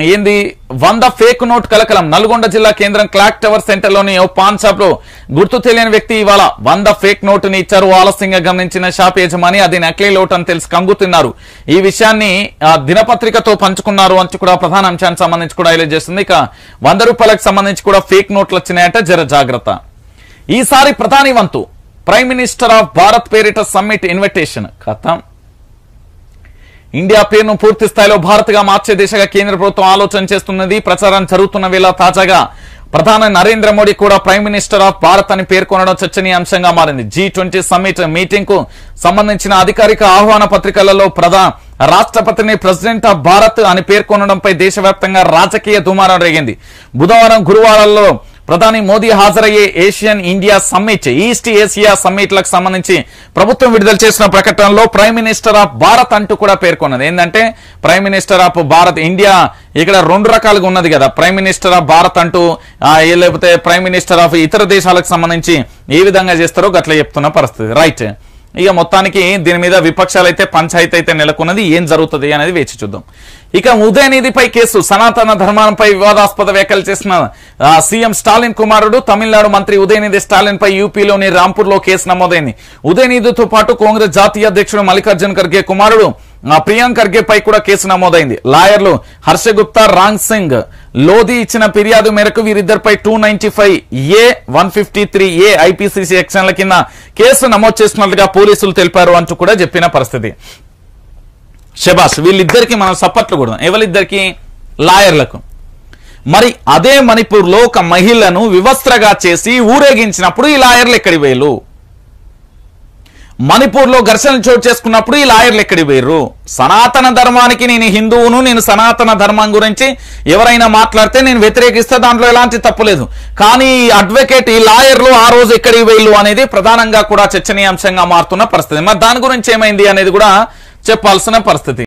ఏంది వంద fake note కలకలం నల్గొండ జిల్లా కేంద్రం క్లాక్ టవర్ సెంటర్ లోని ఓ పాన్ షాప్ లో గుర్తు తెలియని వ్యక్తి ఇవాళ వంద ఫేక్ నోటుని ఇచ్చారు ఆలస్యంగా గమనించిన షాప్ యజమాని అది నకిలీ నోట్ అని తెలిసి కంగుతున్నారు ఈ విషయాన్ని ఆ, దినపత్రికతో పంచుకున్నారు అని కూడా ప్రధాన అంశానికి సంబంధించి కూడా హైలైట్ చేస్తుంది ఇక వంద రూపాయలకు సంబంధించి కూడా ఫేక్ నోట్లు వచ్చినాయట జర జాగ్రత్త ఈసారి ప్రధాని వంతు ప్రైమ్ మినిస్టర్ ఆఫ్ భారత్ పేరిట సమ్మిట్ ఇన్విటేషన్ ఖతం ఇండియా పేరును పూర్తి స్థాయిలో భారత్ గా మార్చే దిశగా కేంద్ర ప్రభుత్వం ఆలోచన చేస్తున్నది ప్రచారం జరుగుతున్న వేళ తాజాగా ప్రధాని నరేంద్ర మోడీ కూడా ప్రైమ్ మినిస్టర్ ఆఫ్ భారత్ అని పేర్కొనడం చర్చనీయాంశంగా మారింది జీ ట్వంటీ సమ్మిట్ మీటింగ్ కు సంబంధించిన అధికారిక ఆహ్వాన పత్రికలలో ప్రధాన రాష్ట్రపతిని ప్రెసిడెంట్ ఆఫ్ భారత్ అని పేర్కొనడంపై దేశవ్యాప్తంగా రాజకీయ దుమారం రేగింది బుధవారం గురువారాల్లో ప్రధాని మోదీ హాజరయ్యే Asian India summit East Asia సమ్మిట్లకు సంబంధించి ప్రభుత్వం విడుదల చేసిన ప్రకటనలో ప్రైమ్ మినిస్టర్ ఆఫ్ భారత్ అంటూ కూడా పేర్కొన్నది ఏంటంటే prime minister of Bharat India ఇక్కడ రెండు రకాలుగా ఉన్నది కదా ప్రైమ్ మినిస్టర్ ఆఫ్ భారత్ అంటూ ఆ, ఏ లేకపోతే ప్రైమ్ మినిస్టర్ ఆఫ్ ఇతర దేశాలకు సంబంధించి ఏ విధంగా చేస్తారో గట్ల చెప్తున్న పరిస్థితి రైట్ ఇక మొత్తానికి దీని మీద విపక్షాలు అయితే పంచాయతీ అయితే నెలకొన్నది ఏం జరుగుతుంది అనేది వేచి చూద్దాం ఇక ఉదయనిధిపై కేసు సనాతన ధర్మంపై వివాదాస్పద వ్యాఖ్యలు చేసిన ఆ, సీఎం స్టాలిన్ కుమారుడు తమిళనాడు మంత్రి ఉదయనిధి స్టాలిన్ పై యూపీలోని రాంపూర్ లో కేసు నమోదైంది ఉదయనిధితో పాటు కాంగ్రెస్ జాతీయ అధ్యక్షుడు మల్లికార్జున్ ఖర్గే కుమారుడు ఆ, ప్రియాంక్ ఖర్గే పై కూడా కేసు నమోదైంది లాయర్లు హర్షగుప్తా రాంగ్ సింగ్ లోధి ఇచ్చిన ఫిర్యాదు మేరకు వీరిద్దరిపై two ninety five A one fifty three A IPC సెక్షన్ల కింద కేసు నమోదు చేసినట్లుగా పోలీసులు తెలిపారు అంటూ కూడా చెప్పిన పరిస్థితి షబాష్ వీళ్ళిద్దరికి మనం సపోర్ట్లు కూడా ఎవరిద్దరికి లాయర్లకు మరి అదే మణిపూర్ లో ఒక మహిళను వివస్త్రగా చేసి ఊరేగించినప్పుడు ఈ లాయర్లు ఎక్కడి వేలు మణిపూర్ లో ఘర్షణలు చోటు చేసుకున్నప్పుడు ఈ లాయర్లు ఎక్కడి వేరు సనాతన ధర్మానికి నేను హిందువును నేను సనాతన ధర్మం గురించి ఎవరైనా మాట్లాడితే నేను వ్యతిరేకిస్తే దాంట్లో ఎలాంటి తప్పు లేదు కానీ ఈ అడ్వకేట్ ఈ లాయర్లు ఆ రోజు ఎక్కడికి వేళ్ళు అనేది ప్రధానంగా కూడా చర్చనీయాంశంగా మారుతున్న పరిస్థితి మరి దాని గురించి ఏమైంది అనేది కూడా చెప్పాల్సిన పరిస్థితి